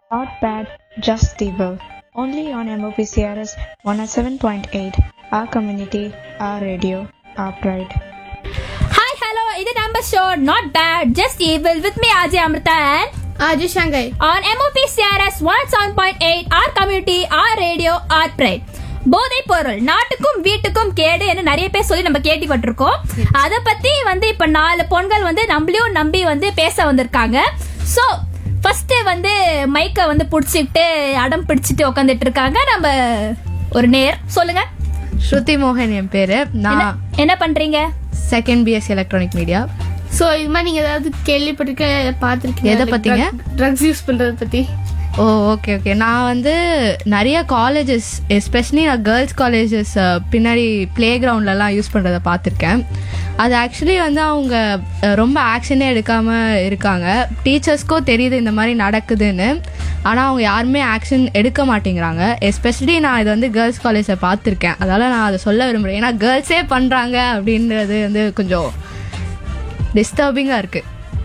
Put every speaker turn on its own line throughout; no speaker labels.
Not bad, just evil. Only on MOPCRS 107.8. Our community, our radio, our pride.
Hi hello இது நம்ம show not bad just evil with me Ajay Amrita and
Aju Shanghai.
On MOP CRS one seven point eight our community our radio our pride போதைப் பொருள் நாட்டுக்கும் வீட்டுக்கும் கேடு என்று நிறைய பேர் சொல்லி நம்ம கேள்விப்பட்டிருக்கோம் அத பத்தி வந்து இப்ப நாலு பொண்கள் வந்து நம்மளையும் நம்பி வந்து பேச வந்திருக்காங்க சோ ஃபர்ஸ்ட் வந்து மைக்க வந்து புடிச்சிட்டு அடம் பிடிச்சிட்டு உட்காந்துட்டு இருக்காங்க நம்ம ஒரு நேர் சொல்லுங்க
ஸ்ருதி மோகன் என் பேரு
என்ன-
நான்
என்ன பண்றீங்க
second BSc electronic media
so இது மாதிரி நீங்க ஏதாவது கேள்விப்பட்டிருக்க பார்த்துருக்கீங்க
எதை பத்திங்க?
ட்ரக்ஸ் யூஸ் பண்றத பத்தி
ஓ ஓகே ஓகே நான் வந்து நிறைய காலேஜஸ் எஸ்பெஷலி நான் கேர்ள்ஸ் காலேஜஸ் பின்னாடி ப்ளே கிரவுண்ட்லலாம் யூஸ் பண்ணுறத பார்த்துருக்கேன் அது ஆக்சுவலி வந்து அவங்க அஹ், ரொம்ப ஆக்ஷனே எடுக்காமல் இருக்காங்க டீச்சர்ஸ்க்கும் தெரியுது இந்த மாதிரி நடக்குதுன்னு ஆனால் அவங்க யாருமே ஆக்ஷன் எடுக்க மாட்டேங்கிறாங்க எஸ்பெஷலி நான் இது வந்து கேர்ள்ஸ் காலேஜில் பார்த்துருக்கேன் அதனால் நான் அதை சொல்ல விரும்புகிறேன் ஏன்னா கேர்ள்ஸே பண்ணுறாங்க அப்படின்றது வந்து கொஞ்சம் டிஸ்டர்பிங்காக இருக்குது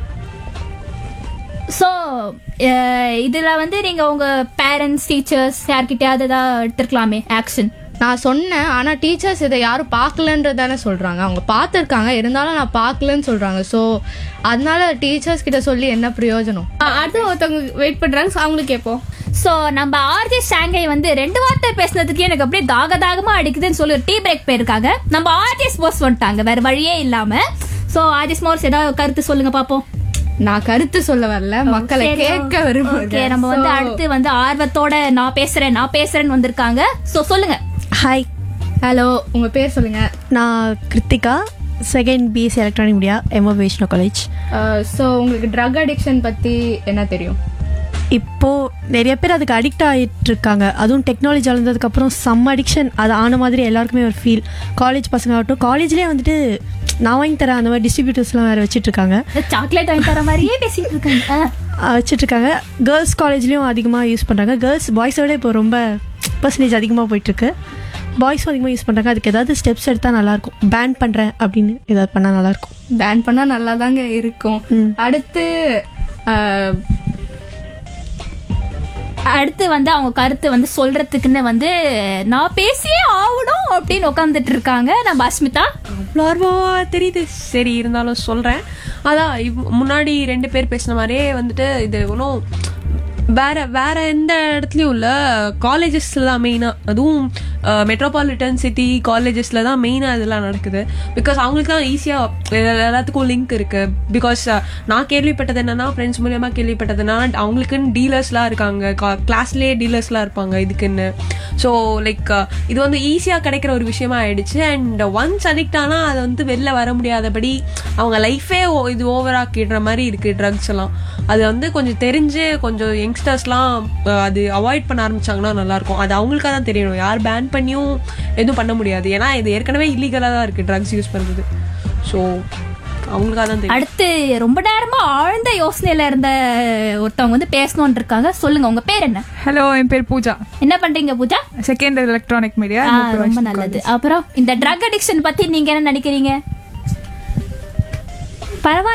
ஸோ இதுல வந்து நீங்க உங்க பேரண்ட்ஸ் டீச்சர்ஸ் யார்கிட்டயாவது ஏதாவது எடுத்துருக்கலாமே ஆக்ஷன்
நான் சொன்னேன் ஆனா டீச்சர்ஸ் இதை யாரும் பார்க்கலன்றது தானே சொல்றாங்க அவங்க பார்த்துருக்காங்க இருந்தாலும் நான் பார்க்கலன்னு சொல்றாங்க ஸோ அதனால டீச்சர்ஸ் கிட்ட சொல்லி என்ன பிரயோஜனம்
அடுத்து ஒருத்தவங்க வெயிட் பண்றாங்க ஸோ அவங்களுக்கு கேட்போம்
ஸோ நம்ம ஆர்ஜி ஷாங்கை வந்து ரெண்டு வார்த்தை பேசுனதுக்கு எனக்கு அப்படியே தாக தாகமா அடிக்குதுன்னு சொல்லி ஒரு டீ பிரேக் போயிருக்காங்க நம்ம ஆர்ஜி ஸ்போர்ட்ஸ் வந்துட்டாங்க வேற வழியே இல்லாம ஸோ ஆர்ஜி ஸ்போர்ட்ஸ் ஏதாவது கருத்து சொல்லுங்க பாப்போம்
நான் கருத்து சொல்ல வரல மக்களை
சரி,
கேட்க
okay,
விரும்புறேன்
நம்ம வந்து
So,
அடுத்து வந்து ஆர்வத்தோட நான் பேசுறேன் நான் பேசுறேன்னு வந்திருக்காங்க ஸோ சொல்லுங்க
ஹாய்
ஹலோ உங்க பேர் சொல்லுங்க
நான் Krithika second BSc electronic media MO Vaishnav college
so உங்களுக்கு ட்ரக் அடிக்ஷன் பத்தி என்ன தெரியும்
இப்போ நிறைய பேர் அதுக்கு அடிக்ட் ஆகிட்டு இருக்காங்க அதுவும் டெக்னாலஜி வளர்ந்ததுக்கப்புறம் சம் அடிக்ஷன் அது ஆன மாதிரி எல்லாருக்குமே ஒரு ஃபீல் காலேஜ் பசங்க ஆகட்டும் காலேஜ்லேயே வந்துட்டு நான் வாங்கி தரேன் அந்த மாதிரி டிஸ்ட்ரிபியூட்டர்ஸ்லாம் வேறு வச்சுட்டு இருக்காங்க
சாக்லேட் வாங்கி தர மாதிரியே பேசிட்டு இருக்காங்க ஆ.
அஹ் வச்சிட்டு இருக்காங்க கேர்ள்ஸ் காலேஜ்லேயும் அதிகமாக யூஸ் பண்ணுறாங்க கேர்ள்ஸ் பாய்ஸோட இப்போ ரொம்ப பர்சன்டேஜ் அதிகமாக போயிட்டுருக்கு பாய்ஸும் அதிகமாக யூஸ் பண்ணுறாங்க அதுக்கு ஏதாவது ஸ்டெப்ஸ் எடுத்தால் நல்லாயிருக்கும் பேன் பண்ணுறேன் அப்படின்னு ஏதாவது பண்ணால் நல்லாயிருக்கும்
பேன் பண்ணா நல்லா தாங்க இருக்கும்
ம்.
அடுத்து அஹ்,
அடுத்து வந்து அவங்க கருத்து வந்து சொல்றதுக்குன்னு வந்து நான் பேசியே ஆகணும் அப்படின்னு உட்காந்துட்டு இருக்காங்க நம்ம அஸ்மிதா
அவ்வளோ ஆர்வமா தெரியுது சரி இருந்தாலும் சொல்றேன் அதான் இவ்- முன்னாடி ரெண்டு பேர் பேசின மாதிரியே வந்துட்டு இது ஒன்றும் வேற வேற எந்த இடத்துலயும் இல்ல காலேஜஸ்ல தான் மெயினா அதுவும் மெட்ரோபாலிட்டன் சிட்டி காலேஜஸ்ல தான் மெயினா இதெல்லாம் நடக்குது பிகாஸ் அவங்களுக்கு தான் ஈஸியா எல்லாத்துக்கும் லிங்க் இருக்கு பிகாஸ் நான் கேள்விப்பட்டது என்னன்னா ஃப்ரெண்ட்ஸ் மூலியமா கேள்விப்பட்டது என்னன்னா அவங்களுக்குன்னு டீலர்ஸ்லாம் இருக்காங்க கிளாஸ்லயே டீலர்ஸ்லாம் இருப்பாங்க இதுக்குன்னு ஸோ லைக் இது வந்து ஈஸியாக கிடைக்கிற ஒரு விஷயமா ஆயிடுச்சு அண்ட் ஒன்ஸ் அடிக்ட் ஆனால் அது வந்து வெளில வர முடியாதபடி அவங்க லைஃபே இது ஓவர் ஆக்கிடுற மாதிரி இருக்கு ட்ரக்ஸ் எல்லாம் அது வந்து கொஞ்சம் தெரிஞ்சு கொஞ்சம் யங்ஸ்டர்ஸ்லாம் அது அவாய்ட் பண்ண ஆரம்பிச்சாங்கன்னா நல்லா இருக்கும் அது அவங்களுக்காக தான் தெரியணும் யார் பேன் பண்ணியும் எதுவும் பண்ண முடியாது ஏன்னா இது ஏற்கனவே இல்லீகலாக தான் இருக்கு ட்ரக்ஸ் யூஸ் பண்ணுறது ஸோ அவங்களுக்காக தான் தெரியும்
அடுத்து ரொம்ப நேரமா ஆழ்ந்த யோசனையில இருந்த ஒருத்தவங்க வந்து பேசணும்னு இருக்காங்க சொல்லுங்க உங்க பேர் என்ன
ஹலோ என் பேர் பூஜா
என்ன பண்றீங்க பூஜா
செகண்ட் எலக்ட்ரானிக் மீடியா
ஆ, ரொம்ப நல்லது அப்புறம் இந்த ட்ரக் அடிக்ஷன் பத்தி நீங்க என்ன நினைக்கிறீங்க பரவாயில்ல